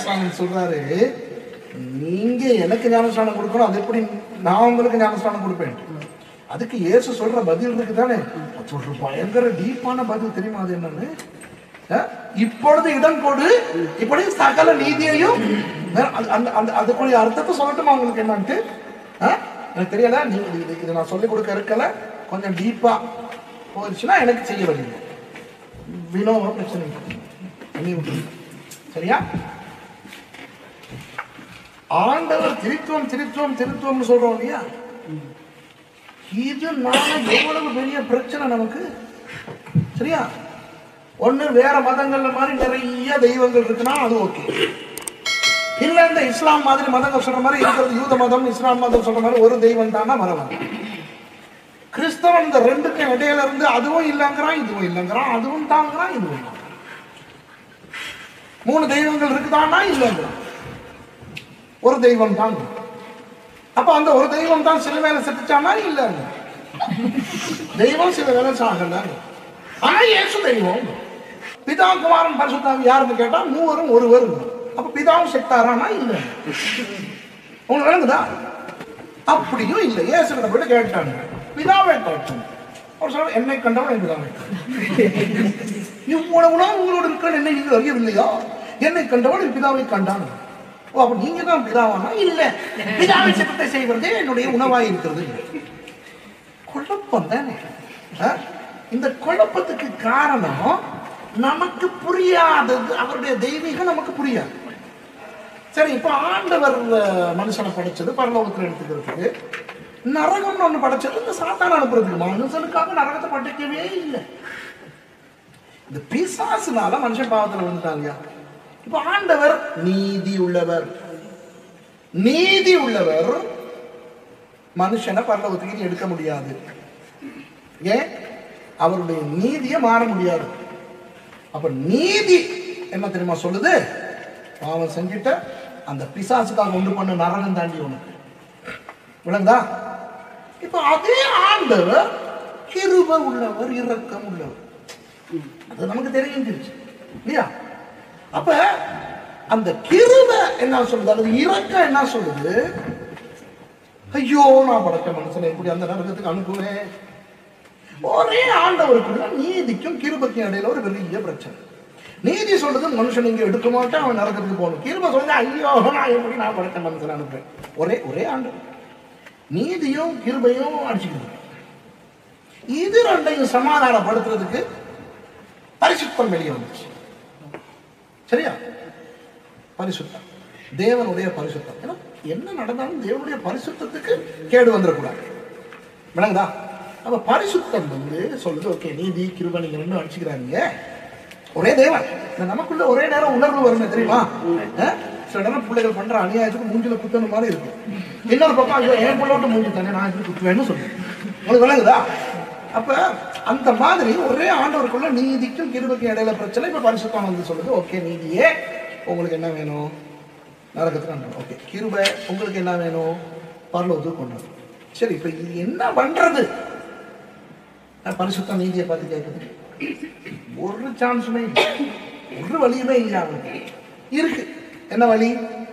ஞானஸ்தானம் சொல்றாரு நீங்க எனக்கு ஞானஸ்தானம் கொடுக்கணும் அது எப்படி நான் உங்களுக்கு ஞானஸ்தானம் கொடுப்பேன் அதுக்கு இயேசு சொல்ற பதில் இருக்கு தானே அது ஒரு பயங்கர டீப்பான பதில் தெரியுமா அது என்னன்னு அஹ், இப்பொழுது இடம் கொடு இப்படி சகல நீதியையும் அஹ், அந்த- அந்த அந்த அதுக்குரிய அர்த்தத்தை சொல்லட்டுமா உங்களுக்கு என்னன்ட்டு அஹ், எனக்கு தெரியல நீங்க இது- இது- இது நான் சொல்லிக் கொடுக்க இருக்கல கொஞ்சம் டீப்பா போயிடுச்சுன்னா எனக்கு செய்ய வரீங்க வினோவ பிரச்சனை இல்லை. பண்ணி விட்டுருங்க. சரியா ஆண்டவர் திருத்துவம் திருத்துவம் திருத்துவம்னு சொல்றோம் இல்லையா இதனால எவ்வளவு பெரிய பிரச்சனை நமக்கு சரியா ஒண்ணு வேற மதங்கள்ல மாதிரி நிறைய தெய்வங்கள் இருக்குன்னா அது ஓகே இல்ல இந்த இஸ்லாம் மாதிரி மதங்கள் சொல்ற மாதிரி இருக்கிறது யூத மதம் இஸ்லாம் மதம் சொல்ற மாதிரி ஒரு தெய்வம் தானா மரவன் கிறிஸ்தவன் இந்த ரெண்டுக்கும் இடையில இருந்து அதுவும் இல்லைங்கிறான் இதுவும் இல்லைங்கிறான் அதுவும் தாங்கிறான் இதுவும் இல்லைங்கிறான். மூணு தெய்வங்கள் இருக்குதானா இல்லைங்கிறான் ஒரு தெய்வம் தான் அப்ப அந்த ஒரு தெய்வம் தான் சில வேலை செத்துச்சானா இல்லைங்க தெய்வம் சில வேலை சாகல ஆனா இயேசு தெய்வம் பிதா குமாரன் பரிசுத்தாவி யாருன்னு கேட்டா மூவரும் ஒருவர் அப்ப பிதாவும் செத்தாரானா இல்ல உங்களுக்கு விளங்குதா அப்படியும் இல்லை இயேசு கிட்ட போயிட்டு கேட்டாங்க பிதாவை கேட்டாங்க அவர் சொல்ற என்னை கண்டவன் என் பிதாவை இவ்வளவு நாள் உங்களோட இருக்கிற என்னை நீங்கள் அறியவில்லையா என்னை கண்டவன் என் பிதாவை கண்டான் ஓ அப்ப நீங்க தான் பிதாவானா இல்ல பிதாவை சித்தத்தை செய்வதே என்னுடைய உணவாய் இருக்கிறது குழப்பம் தானே ஆ? இந்த குழப்பத்துக்கு காரணம் நமக்கு புரியாதது அவருடைய தெய்வீகம் நமக்கு புரியாது சரி இப்ப ஆண்டவர் அஹ், மனுஷனை படைச்சது பரலோகத்தில் எடுத்துக்கிறதுக்கு நரகம்னு ஒண்ணு படைச்சது இந்த சாத்தான் அனுப்புறதுக்கு மனுஷனுக்காக நரகத்தை படைக்கவே இல்லை இந்த பிசாசுனால மனுஷன் பாவத்துல வந்துட்டாங்க இப்ப ஆண்டவர் நீதி உள்ளவர் நீதி உள்ளவர் மனுஷனை பரலோகத்துக்கு இனி எடுக்க முடியாது ஏன் அவருடைய நீதியை மாற முடியாது அப்ப நீதி என்ன தெரியுமா சொல்லுது பாவம் செஞ்சுட்ட அந்த பிசாசுக்காக உண்டு பண்ண நரகம் தாண்டி உனக்கு விளங்குதா இப்ப அதே ஆண்டவர் கிருப உள்ளவர் இரக்கம் உள்ளவர் அது நமக்கு தெரிஞ்சிருச்சு இல்லையா அப்ப அந்த கிருப என்ன சொல்லுது அல்லது இரக்கம் என்ன சொல்லுது ஐயோ நான் படைச்ச மனுஷனை எப்படி அந்த நரகத்துக்கு அனுப்புவேன் ஒரே ஆண்டவருக்குள்ள நீதிக்கும் கிருபைக்கும் இடையில ஒரு பெரிய பிரச்சனை நீதி சொல்றது மனுஷன் இங்க எடுக்க மாட்டான் அவன் நரகத்துக்கு போகணும் கிருபை சொல்றது ஐயோ நான் எப்படி நான் படைச்ச மனுஷனை அனுப்புறேன் ஒரே ஒரே ஆண்டவர் நீதியும் கிருபையும் அடிச்சுக்கிட்டு இது ரெண்டையும் சமாதானப்படுத்துறதுக்கு பரிசுத்தம் வெளியே வந்துச்சு சரியா பரிசுத்தம் தேவனுடைய பரிசுத்தம் ஏன்னா என்ன நடந்தாலும் தேவனுடைய பரிசுத்தத்துக்கு கேடு வந்துடக்கூடாது விளங்குதா அப்ப பரிசுத்தம் வந்து சொல்லுது ஓகே நீதி கிருபை நீங்க ரெண்டும் அடிச்சுக்கிறாங்க ஒரே தேவன் இந்த நமக்குள்ள ஒரே நேரம் உணர்வு வருமே தெரியுமா அஹ்? சில நேரம் பிள்ளைகள் பண்ற அநியாயத்துக்கு மூஞ்சில குத்தணும் மாதிரி இருக்கும் இன்னொரு பக்கம் ஐயோ என் பிள்ளோட்ட மூஞ்சி தானே நான் எப்படி குத்துவேன்னு சொல்லுவேன் உங்களுக்கு விளங்குதா அப்ப அந்த மாதிரி ஒரே ஆண்டவருக்குள்ள நீதிக்கும் கிருபைக்கும் இடையில பிரச்சனை இப்ப பரிசுத்தம் வந்து சொல்லுது ஓகே நீதியே உங்களுக்கு என்ன வேணும் நரகத்துக்கு அனுப்பணும் ஓகே கிருபை உங்களுக்கு என்ன வேணும் பரலோகத்துக்கு கொண்டு வரணும். சரி இப்ப இது என்ன பண்றது நான் பரிசுத்த நீதியை பார்த்து கேட்குது ஒரு சான்ஸுமே இல்லை ஒரு வழியுமே இல்லை அவனுக்கு இருக்கு என்ன வழி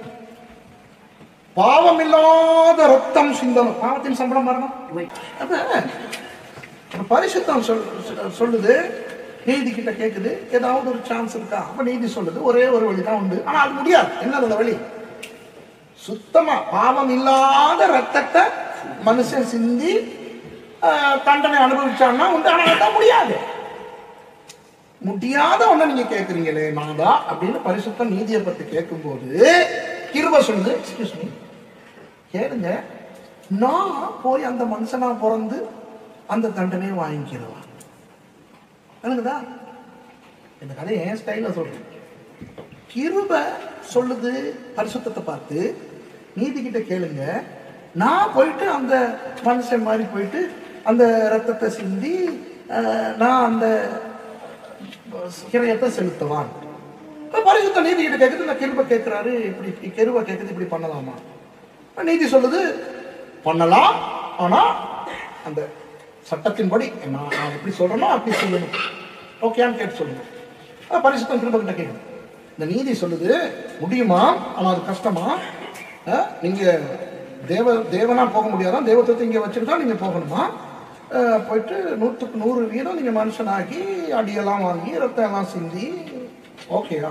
பாவம் இல்லாத ரத்தம் சிந்தனம் பாவத்தின் சம்பளம் மரணம் அப்ப அப்ப பரிசுத்தம் சொல் சொ- சொல்லுது நீதி கிட்ட கேக்குது ஏதாவது ஒரு சான்ஸ் இருக்கா அப்ப நீதி சொல்லுது ஒரே ஒரு வழி தான் உண்டு ஆனா அது முடியாது என்ன அந்த வழி சுத்தமா பாவம் இல்லாத ரத்தத்தை மனுஷன் சிந்தி ஆஹ், தண்டனை அனுபவிச்சான்னா உண்டு ஆனா அதான் முடியாது முடியாத ஒண்ண நீங்க கேக்குறீங்களே நாதா அப்படின்னு பரிசுத்த நீதியை பத்தி கேட்கும்போது கிருப சொல்லுது எக்ஸ்கியூஸ் மீ கேளுங்க நான் போய் அந்த மனுஷனா பிறந்து அந்த தண்டனையை வாங்கிக்கிறவா எனக்குதா இந்த கதையை என் ஸ்டைல சொல்றேன் கிருப சொல்லுது பரிசுத்தத்தை பார்த்து நீதி கிட்ட கேளுங்க நான் போயிட்டு அந்த மனுஷன் மாதிரி போயிட்டு அந்த ரத்தத்தை சிந்தி அஹ், நான் அந்த கிரயத்தை செலுத்துவான் அப்ப பரிசுத்த நீதி கிட்ட கேட்குது இந்த கிருப கேட்கிறாரு இப்படி இப்படி கிருப கேட்குது இப்படி பண்ணலாமா அப்ப நீதி சொல்லுது பண்ணலாம் ஆனா அந்த சட்டத்தின்படி நான் நான் எப்படி சொல்றேனோ அப்படி சொல்லணும் ஓகேன்னு கேட்டு சொல்லுங்க அப்ப பரிசுத்தம் கிருப கிட்ட கேட்குது இந்த நீதி சொல்லுது முடியுமா ஆனா அது கஷ்டமா அஹ், நீங்க தேவ தேவனா போக முடியாதான் தேவத்துவத்தை இங்க வச்சுட்டு தான் நீங்க போகணுமா அஹ், போயிட்டு நூற்றுக்கு நூறு வீதம் நீங்க மனுஷனாகி அடியெல்லாம் வாங்கி ரத்தம் எல்லாம் சிந்தி ஓகேயா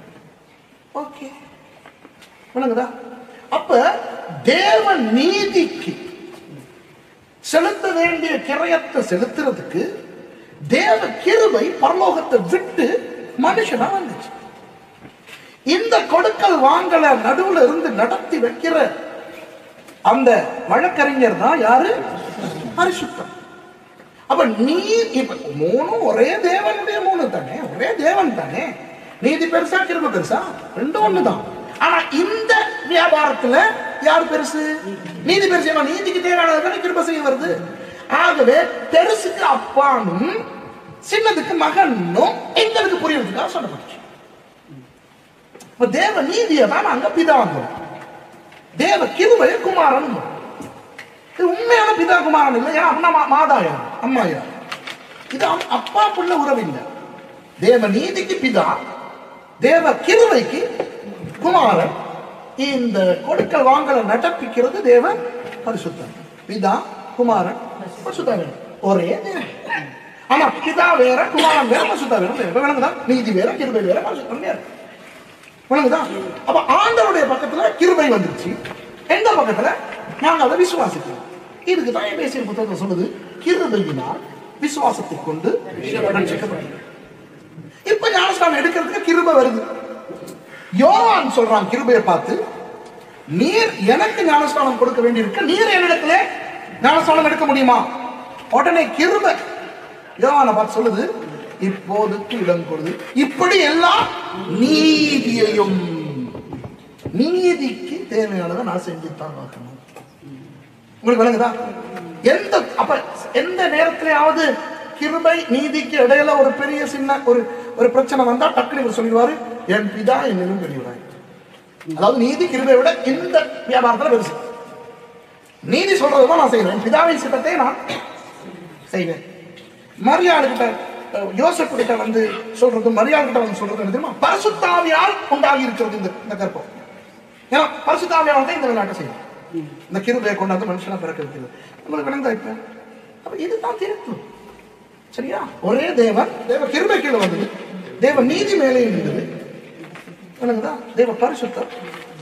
ஓகே விளங்குதா அப்ப தேவ நீதிக்கு செலுத்த வேண்டிய கிரயத்தை செலுத்துறதுக்கு தேவ கிருபை பரலோகத்தை விட்டு மனுஷனா வந்துச்சு இந்த கொடுக்கல் வாங்கல நடுவுல இருந்து நடத்தி வைக்கிற அந்த வழக்கறிஞர் தான் யாரு பரிசுத்தம் அப்ப நீ இப்ப மூணும் ஒரே தேவனுடைய மூணு தானே ஒரே தேவன் தானே நீதி பெருசா கிருபை பெருசா ரெண்டும் ஒண்ணுதான் ஆனா இந்த வியாபாரத்துல யார் பெருசு நீதி பெருசு ஏன்னா நீதிக்கு தேவையானது தானே கிருபை செய்ய வருது ஆகவே பெருசுக்கு அப்பானும் சின்னதுக்கு மகனும் எங்களுக்கு புரியறதுக்காக சொல்லப்பட்டுச்சு இப்ப தேவ நீதியை தான் அங்க பிதாங்கும் தேவ கிருபைய குமாரன் இது உண்மையான பிதா குமாரன் இல்லை ஏன்னா அம்மா மா- மாதா யார் அம்மா யார் இது அம்- அப்பா புள்ள உறவு இல்லை தேவ நீதிக்கு பிதா தேவ கிருபைக்கு குமாரன் இந்த கொடுக்கல் வாங்கலை நடப்பிக்கிறது தேவ பரிசுத்தம் பிதா குமாரன் பரிசுத்தம் ஒரே தேவன் ஆனா பிதா வேற குமாரன் வேற பரிசுத்தா வேற வேற விளங்குதா நீதி வேற கிருபை வேற பரிசுத்தம் வேற விளங்குதா அப்ப ஆண்டவருடைய பக்கத்துல கிருபை வந்துருச்சு எந்த பக்கத்துல நாங்க அதை விசுவாசிக்கிறோம் இதுக்கு தான் எபேசியர் புத்தகத்தை சொல்லுது கிருபையினால் விசுவாசத்தை கொண்டு ரட்சிக்கப்படுகிறோம். இப்ப ஞானஸ்தானம் எடுக்கிறதுக்கு கிருபை வருது யோவான் சொல்றான் கிருபையை பார்த்து நீர் எனக்கு ஞானஸ்தானம் கொடுக்க வேண்டியிருக்கு நீர் என்னிடத்துல ஞானஸ்தானம் எடுக்க முடியுமா உடனே கிருபை யோவானை பார்த்து சொல்லுது இப்போதுக்கு இடம் கொடுது இப்படி எல்லாம் நீதியையும் நீதிக்கு தேவையானதை நான் செஞ்சுத்தான் பார்க்கணும் உங்களுக்கு விளங்குதா எந்த அப்ப எந்த நேரத்திலேயாவது கிருபை நீதிக்கு இடையில ஒரு பெரிய சின்ன ஒரு ஒரு பிரச்சனை வந்தா டக்குனு இவர் சொல்லிடுவாரு என் பிதா என்னிலும் பெரியவராய் அதாவது நீதி கிருபை விட இந்த வியாபாரத்துல பெருசு நீதி சொல்றதுதான் நான் செய்வேன் பிதாவின் சித்தத்தை நான் செய்வேன் மரியாதை கிட்ட அஹ், யோசேப்பு கிட்ட வந்து சொல்றது மரியாதை கிட்ட வந்து சொல்றது என்ன தெரியுமா பரிசுத்தாவியால் உண்டாகி இருக்கிறது இந்த இந்த கற்பம் ஏன்னா பரிசுத்தாவியால் தான் இந்த விளையாட்டை செய்யும் இந்த கிருபையை கொண்டாந்து மனுஷனா பிறக்க வைக்கிறது உங்களுக்கு விளங்குதா இப்ப அப்ப இதுதான் திருத்து சரியா ஒரே தேவன் தேவ கிருபை கீழே வந்தது தேவ நீதி மேலே இருந்தது விளங்குதா தேவ பரிசுத்தம்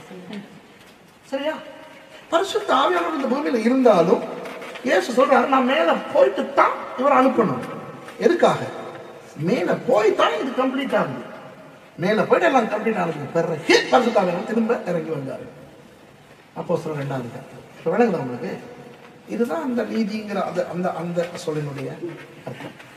சரியா பரிசுத்த ஆவியானவர் இந்த பூமியில இருந்தாலும் இயேசு சொல்றாரு நான் மேல போயிட்டு தான் இவர் அனுப்பணும் எதுக்காக மேல போய் தான் இது கம்ப்ளீட் ஆகுது மேல போயிட்டு எல்லாம் கம்ப்ளீட் ஆனதுக்கு பிறகு பரிசுத்த ஆவியானவர் திரும்ப இறங்கி வந்தாரு அப்போ சொல்ல ரெண்டாவது கருத்து இப்போ விளங்குதா உங்களுக்கு இதுதான் அந்த நீதிங்கிற அந்த அந்த அந்த சொல்லினுடைய அர்த்தம்